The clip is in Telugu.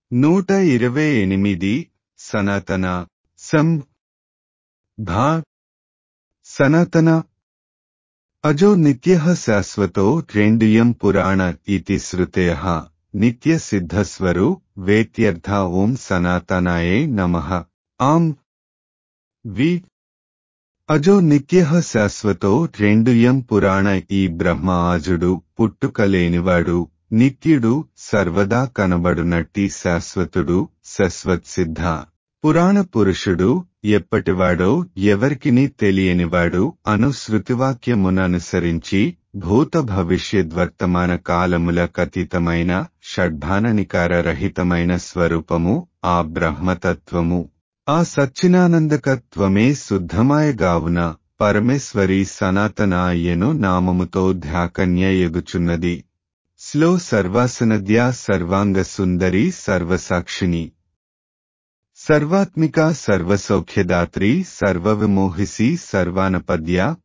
నూట ఇరవై ఎనిమిది సనాతన సం భా సనాతన అజో నిత్య శాశ్వతో రెండియం పురాణ ఇతి శ్రుతయ నిత్య సిద్ధస్వరు వేత్యర్థ ఓం సనాతనాయే నమః ఆం వి అజో నిత్య శాశ్వతో రెండుయం పురాణ ఈ బ్రహ్మ ఆజుడు పుట్టుకలేనివాడు నిత్యుడు సర్వదా కనబడునట్టి శాశ్వతుడు శశ్వత్సిద్ధ పురాణ పురుషుడు ఎప్పటివాడో ఎవరికిని తెలియనివాడు అను శృతివాక్యముననుసరించి భూత భవిష్యద్వర్తమాన కాలముల కతీతమైన షడ్భాననికార రహితమైన స్వరూపము ఆ బ్రహ్మతత్వము ఆ సచ్చినానందకత్వమే శుద్ధమాయగావున పరమేశ్వరి సనాతనాయ్యను నామముతో ధ్యాకన్య ఎగుచున్నది స్లో సర్వాసనద్యా సర్వాంగ సుందరి సర్వసాక్షిని సర్వాత్మిక సర్వసౌఖ్యదాత్రి సర్వవిమోహిసి సర్వానపద్య